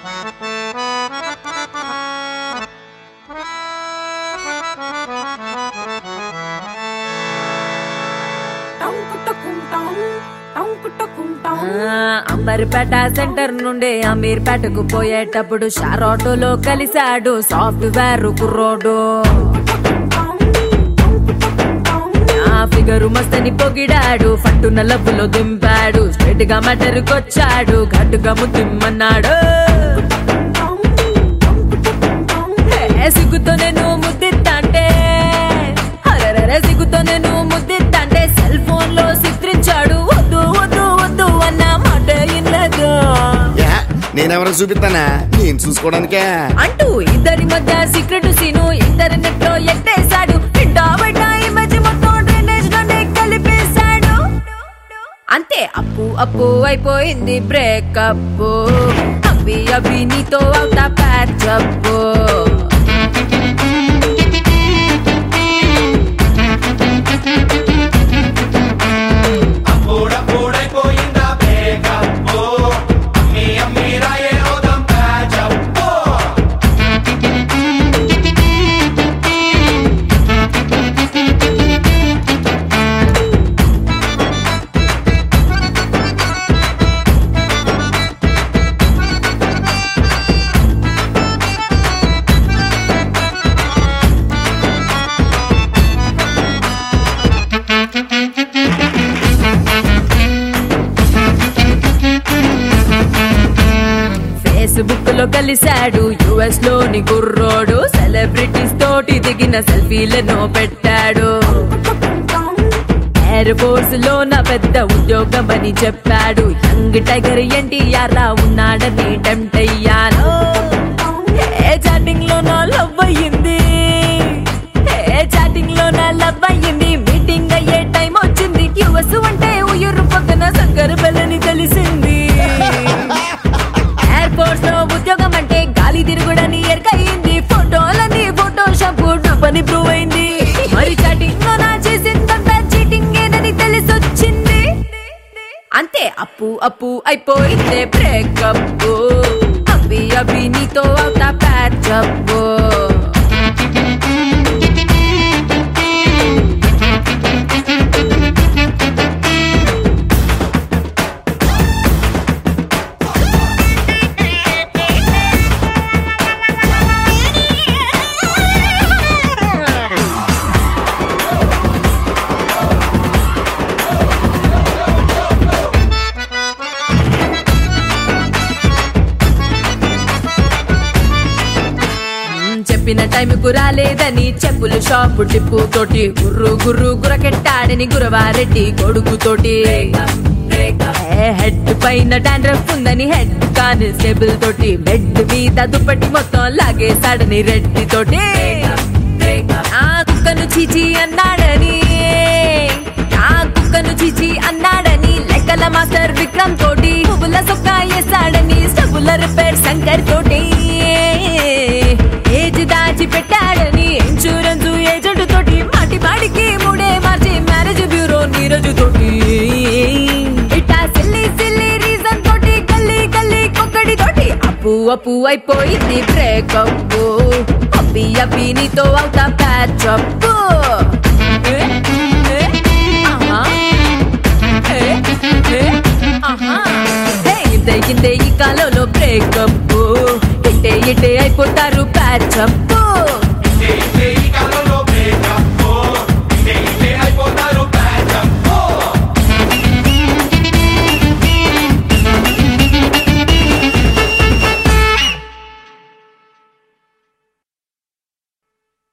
ఆ, అంబర్పేట సెంటర్ నుండి అమీర్పేటకు పోయేటప్పుడు షార్ ఆటోలో కలిశాడు సాఫ్ట్వేర్ కుర్రోడు ఆ ఫిగరు మస్తని పొగిడాడు ఫట్టున లబ్బులో దింపాడు స్ట్రైట్ గా మటరుకొచ్చాడు ఘట్టుగా ముద్దిమ్మన్నాడు ఏ సిగ్గుతో నేను ముద్దిత్తంటే అరరే సిగ్గుతో నేను ముద్దిత్తంటే సెల్ ఫోన్ లో చిత్రించాడు వద్దు వద్దు వద్దు అన్న మాట ఇన్నదు యా నేనెవరికి చూపిస్తానా నేను చూసుకోవడానికే అంటూ ఇద్దరి మధ్య సీక్రెట్ సీను ఇంటర్నెట్ లో ఎట్టేశాడు ఇంటా బయట ఈ మధ్య మొత్తం డ్రైనేజ్ లోనే కలిపేశాడు అంతే అప్పు అప్పు అయిపోయింది బ్రేకప్ అవి అవి నీతో అవుతా ప్యాచ్ అప్ అప్పుడప్పుడైపోయిందా బ్రేకప్ అమ్మి అమ్మి రాయే అవుదాం ప్యాచప్ ఫేస్బుక్ లో కలిశాడు యుఎస్ లోని కుర్రోడు సెలబ్రిటీస్ తోటి దిగిన సెల్ఫీలను పెట్టాడు ఎయిర్ ఫోర్స్ లో నా పెద్ద ఉద్యోగం అని చెప్పాడు యంగ్ టైగర్ ఎన్టీఆర్ లా ఉన్నాడని టెంప్ట్ అయ్యాను ఏ చాటింగ్ లో నా లవ్ అయ్యింది ఏ చాటింగ్ లో నా లవ్ అయ్యింది మీటింగ్ అయ్యే టైం వచ్చింది యుఎస్ అంటే ఉయ్యూరు పక్కన సంకర బెల్లని తెలిసింది ఎయిర్ ఫోర్స్ లో ఉద్యోగం అంటే గాలి తిరుగుడని ఎరకయింది ఫోటోలని ఫోటోషాప్ పని ప్రూవ్ అయింది మరి చాటింగ్ లో నా చేసిందంతా చీటింగ్ ఏనని తెలిసొచ్చింది అంతే అప్పు అప్పు అయిపోయిందే బ్రేకప్ అవి అవి నీతో అవుతా ప్యాచప్ మ్మ్, చెప్పిన టైంకు రాలేదని చెప్పులు షాపు టిప్పు తోటి గుర్రు గుర్రు గురకెట్టాడని గురవారెడ్డి కొడుకు తోటి హెడ్ పైన డాండ్రఫ్ ఉందని హెడ్ కానిస్టేబుల్ తోటి బెడ్ మీద దుప్పటి మొత్తం లాగేశాడని రెడ్డి తోటి ఆ కుక్కను చీచి అన్నాడని ఆ కుక్కను చీచి అన్నాడని లెక్కల మాస్టర్ విక్రమ్ తోటి పువ్వుల సొక్కా వేసాడని స్టబుల రిపేర్ శంకర్ తోటి ఏజ్ దాచి పెట్టాడని ఇన్సూరెన్స్ ఏజెంట్ తోటి మాటి మాటికి మూడే మార్చి మ్యారేజ్ బ్యూరో నీరజు తోటి ఇట్టా సిల్లి సిల్లి రీజన్ తోటి గల్లీ గల్లీ కొక్కడి తోటి అప్పు అప్పు అయిపోయింది బ్రేకప్ అబ్బి అబ్బి నీతో అవుతా ప్యాచ్ అప్ ఇంతే ఇంతే ఈ కాలంలో బ్రేకప్ ఇట్టే ఇట్టే అయిపోతారు ప్యాచ్ అప్